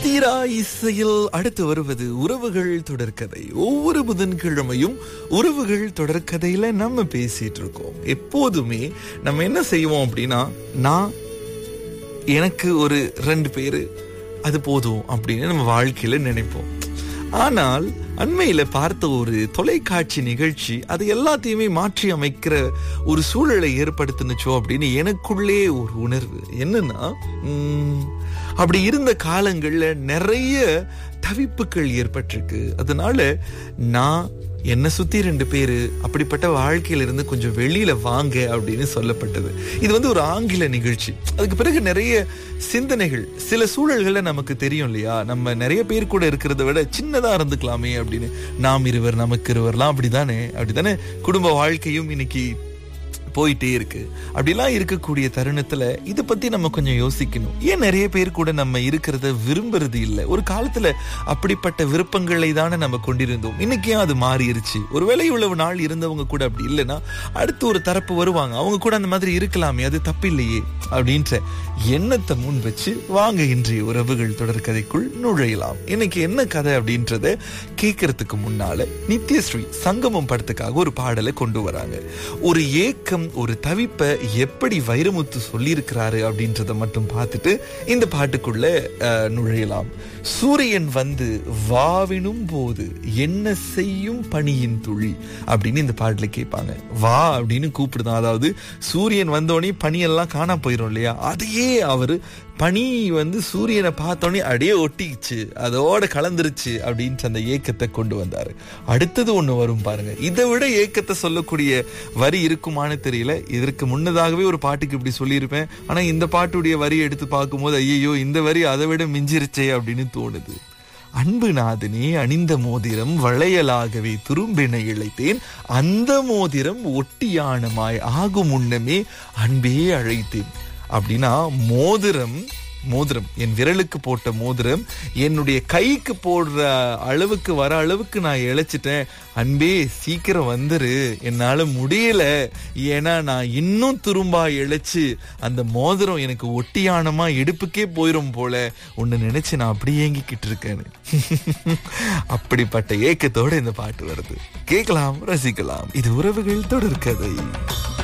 தீரா இசையில் அடுத்து வருவது உறவுகள் தொடர்கதை ஒவ்வொரு புதன்கிழமையும் உறவுகள் தொடர்கதையில நம்ம பேசிட்டு இருக்கோம் எப்போதுமே நம்ம என்ன செய்வோம் அப்படின்னா நான் எனக்கு ஒரு ரெண்டு பேரு அது போதும் அப்படின்னு நம்ம வாழ்க்கையில நினைப்போம் ஆனால் அண்மையில பார்த்த ஒரு தொலைக்காட்சி நிகழ்ச்சி அது எல்லாத்தையுமே மாற்றி அமைக்கிற ஒரு சூழலை ஏற்படுத்தினுச்சோ அப்படின்னு எனக்குள்ளே ஒரு உணர்வு என்னன்னா உம், அப்படி இருந்த காலங்கள்ல நிறைய தவிப்புகள் ஏற்பட்டிருக்கு அதனால நான் என்ன சுத்தி ரெண்டு பேரு அப்படிப்பட்ட வாழ்க்கையில இருந்து கொஞ்சம் வெளியில வாங்க அப்படின்னு சொல்லப்பட்டது இது வந்து ஒரு ஆங்கில நிகழ்ச்சி அதுக்கு பிறகு நிறைய சிந்தனைகள் சில சூழல்கள்ல நமக்கு தெரியும் இல்லையா நம்ம நிறைய பேர் கூட இருக்கிறத விட சின்னதா இருந்துக்கலாமே அப்படின்னு நாம் இருவர் நமக்கு இருவர்லாம் அப்படிதானே அப்படிதானே குடும்ப வாழ்க்கையும் இன்னைக்கு போயிட்டே இருக்கு அப்படிலாம் இருக்கக்கூடிய தருணத்துல இத பத்தி நம்ம கொஞ்சம் யோசிக்கணும் ஏன் நிறைய பேர் கூட நம்ம இருக்கிறத விரும்புறது இல்ல ஒரு காலத்துல அப்படிப்பட்ட விருப்பங்களை தானே நம்ம கொண்டிருந்தோம் இன்னைக்கு ஏன் அது மாறிடுச்சு ஒருவேளை இவ்வளவு நாள் இருந்தவங்க கூட அப்படி இல்லைன்னா அடுத்து ஒரு தரப்பு வருவாங்க அவங்க கூட அந்த மாதிரி இருக்கலாமே அது தப்பில்லையே அப்படின்ற எண்ணத்தை முன் வச்சு வாங்க இன்றைய உறவுகள் தொடர்கதைக்குள் நுழையலாம் இன்னைக்கு என்ன கதை அப்படின்றத கேட்கறதுக்கு முன்னால நித்யஸ்ரீ சங்கமம் படத்துக்காக ஒரு பாடலை கொண்டு வராங்க ஒரு ஏக்கம் ஒரு தவிப்பை எப்படி வைரமுத்து சொல்லியிருக்கிறாரு அப்படின்றத மட்டும் பார்த்துட்டு இந்த பாட்டுக்குள்ள அஹ், நுழையலாம் சூரியன் வந்து வாவினும் போது என்ன செய்யும் பனியின் துளி அப்படின்னு இந்த பாட்டுல கேட்பாங்க வா அப்படின்னு கூப்பிடுதான் அதாவது சூரியன் வந்தோடனே பனியெல்லாம் காணா போயிரும் இல்லையா அதையே அவரு பனி வந்து சூரியனை பார்த்தோன்னே அப்படியே ஒட்டிச்சு அதோட கலந்துருச்சு அப்படின்ட்டு அந்த ஏக்கத்தை கொண்டு வந்தாரு அடுத்தது ஒண்ணு வரும் பாருங்க இதை விட ஏக்கத்தை சொல்லக்கூடிய வரி இருக்குமான்னு தெரியல இதற்கு முன்னதாகவே ஒரு பாட்டுக்கு இப்படி சொல்லியிருப்பேன் ஆனா இந்த பாட்டுடைய வரி எடுத்து பார்க்கும்போது ஐயோ இந்த வரி அதை விட மிஞ்சிருச்சே அப்படின்னு தோணுது அன்பு நாதனே அணிந்த மோதிரம் வளையலாகவே துரும்பென இழைத்தேன் அந்த மோதிரம் ஒட்டியானமாய் ஆகும் முன்னமே அன்பே அழைத்தேன் அப்படின்னா மோதிரம் மோதிரம் என் விரலுக்கு போட்ட மோதிரம் என்னுடைய கைக்கு போடுற அளவுக்கு வர அளவுக்கு நான் இழைச்சிட்டேன் அன்பே சீக்கிரம் வந்துரு என்னால முடியல ஏன்னா நான் இன்னும் துரும்பா இழைச்சு அந்த மோதிரம் எனக்கு ஒட்டியானமா இடுப்புக்கே போயிரும் போல ஒன்னு நினைச்சு நான் அப்படி ஏங்கிக்கிட்டு இருக்கேன்னு அப்படிப்பட்ட ஏக்கத்தோட இந்த பாட்டு வருது கேட்கலாம் ரசிக்கலாம் இது உறவுகள் தொடர்கதை